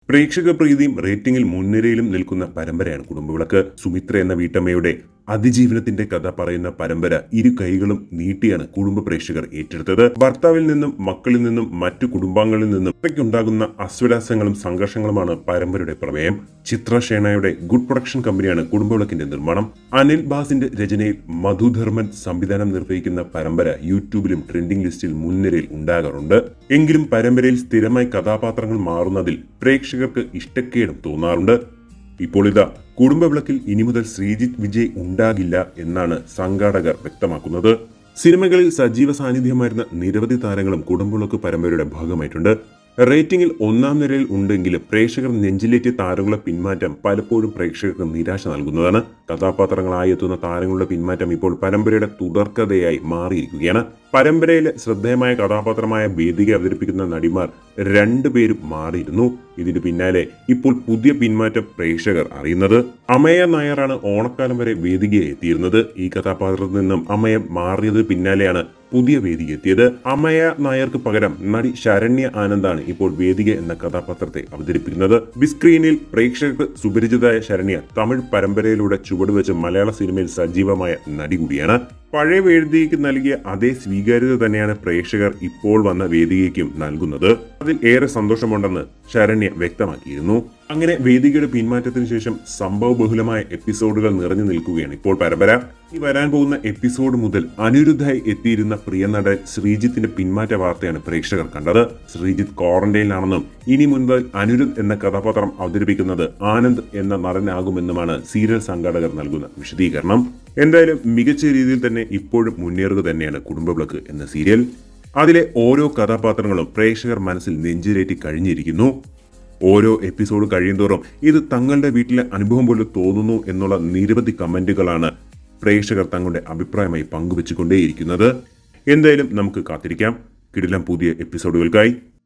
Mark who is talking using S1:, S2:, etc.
S1: പ്രേക്ഷക പ്രീതിയും റേറ്റിംഗിൽ മുൻനിരയിലും നിൽക്കുന്ന പരമ്പരയാണ് കുടുംബവിളക്ക് സുമിത്ര എന്ന വീട്ടമ്മയുടെ അതിജീവനത്തിന്റെ കഥ പറയുന്ന പരമ്പര ഇരു കൈകളും നീട്ടിയാണ് കുടുംബ പ്രേക്ഷകർ ഏറ്റെടുത്തത് ഭർത്താവിൽ നിന്നും മക്കളിൽ നിന്നും മറ്റു കുടുംബാംഗങ്ങളിൽ നിന്നും ഉണ്ടാകുന്ന അസ്വരാസങ്ങളും സംഘർഷങ്ങളുമാണ് പരമ്പരയുടെ പ്രമേയം ചിത്ര ഷേണയുടെ ഗുഡ് പ്രൊഡക്ഷൻ കമ്പനിയാണ് കുടുംബവിളക്കിന്റെ നിർമ്മാണം അനിൽ ബാസിന്റെ രചനയിൽ മധുധർമ്മൻ സംവിധാനം നിർവഹിക്കുന്ന പരമ്പര യൂട്യൂബിലും ട്രെൻഡിംഗ് ലിസ്റ്റിൽ മുൻനിരയിൽ ഉണ്ടാകാറുണ്ട് എങ്കിലും പരമ്പരയിൽ സ്ഥിരമായി കഥാപാത്രങ്ങൾ മാറുന്നതിൽ പ്രേക്ഷകർക്ക് ഇഷ്ടക്കേടും തോന്നാറുണ്ട് ഇപ്പോൾ ഇതാ കുടുംബവിളക്കിൽ ഇനി മുതൽ ശ്രീജിത്ത് വിജയ് ഉണ്ടാകില്ല എന്നാണ് സംഘാടകർ വ്യക്തമാക്കുന്നത് സിനിമകളിൽ സജീവ സാന്നിധ്യമായിരുന്ന നിരവധി താരങ്ങളും കുടുംബവിളക്ക് പരമ്പരയുടെ ഭാഗമായിട്ടുണ്ട് റേറ്റിംഗിൽ ഒന്നാം നിരയിൽ ഉണ്ടെങ്കിലും പ്രേക്ഷകർ നെഞ്ചിലേറ്റിയ താരങ്ങളുടെ പിന്മാറ്റം പലപ്പോഴും പ്രേക്ഷകർക്ക് നിരാശ നൽകുന്നതാണ് കഥാപാത്രങ്ങളായി എത്തുന്ന താരങ്ങളുടെ പിന്മാറ്റം ഇപ്പോൾ പരമ്പരയുടെ തുടർക്കഥയായി മാറിയിരിക്കുകയാണ് പരമ്പരയിലെ ശ്രദ്ധേയമായ കഥാപാത്രമായ വേദിക അവതരിപ്പിക്കുന്ന നടിമാർ രണ്ടുപേരും മാറിയിരുന്നു ഇതിന് പിന്നാലെ ഇപ്പോൾ പുതിയ പിന്മാറ്റം പ്രേക്ഷകർ അറിയുന്നത് അമയ നായറാണ് ഓണക്കാലം വരെ വേദികയെ എത്തിയിരുന്നത് ഈ കഥാപാത്രത്തിൽ നിന്നും അമയ മാറിയത് പിന്നാലെയാണ് പുതിയ വേദിക എത്തിയത് അമയ നായർക്ക് പകരം നടി ശരണ്യ ആനന്ദാണ് ഇപ്പോൾ വേദിക എന്ന കഥാപാത്രത്തെ അവതരിപ്പിക്കുന്നത് ബിസ്ക്രീനിൽ പ്രേക്ഷകർക്ക് സുപരിചിതമായ ശരണ്യ തമിഴ് പരമ്പരയിലൂടെ ചുവടുവെച്ച് മലയാള സിനിമയിൽ സജീവമായ നടി കൂടിയാണ് പഴയ വേദികയ്ക്ക് നൽകിയ അതേ സ്വീകാര്യത തന്നെയാണ് പ്രേക്ഷകർ ഇപ്പോൾ വന്ന വേദികയ്ക്കും നൽകുന്നത് അതിൽ ഏറെ സന്തോഷമുണ്ടെന്ന് ശരണ്യ വ്യക്തമാക്കിയിരുന്നു അങ്ങനെ വേദികയുടെ പിന്മാറ്റത്തിന് ശേഷം സംഭവബഹുലമായ എപ്പിസോഡുകൾ നിറഞ്ഞു നിൽക്കുകയാണ് ഇപ്പോൾ പരമ്പര ഈ വരാൻ പോകുന്ന എപ്പിസോഡ് മുതൽ അനിരുദ്ധായി എത്തിയിരുന്ന പ്രിയ നടൻ ശ്രീജിത്തിന്റെ പിന്മാറ്റ വാർത്തയാണ് പ്രേക്ഷകർ കണ്ടത് ശ്രീജിത്ത് ക്വാറന്റൈനിലാണെന്നും ഇനി മുൻപ് അനിരുദ്ധ് എന്ന കഥാപാത്രം അവതരിപ്പിക്കുന്നത് ആനന്ദ് എന്ന നടനാകുമെന്നുമാണ് സീരിയൽ സംഘാടകർ നൽകുന്ന വിശദീകരണം എന്തായാലും മികച്ച രീതിയിൽ തന്നെ ഇപ്പോഴും മുന്നേറുക തന്നെയാണ് കുടുംബവിളക്ക് എന്ന സീരിയൽ അതിലെ ഓരോ കഥാപാത്രങ്ങളും പ്രേക്ഷകർ മനസ്സിൽ നെഞ്ചിലേറ്റി കഴിഞ്ഞിരിക്കുന്നു ഓരോ എപ്പിസോഡ് കഴിയുന്തോറും ഇത് തങ്ങളുടെ വീട്ടിലെ അനുഭവം പോലെ തോന്നുന്നു എന്നുള്ള നിരവധി കമന്റുകളാണ് പ്രേക്ഷകർ തങ്ങളുടെ അഭിപ്രായമായി പങ്കുവെച്ചുകൊണ്ടേയിരിക്കുന്നത് എന്തായാലും നമുക്ക് കാത്തിരിക്കാം കിടിലം പുതിയ എപ്പിസോഡുകൾക്കായി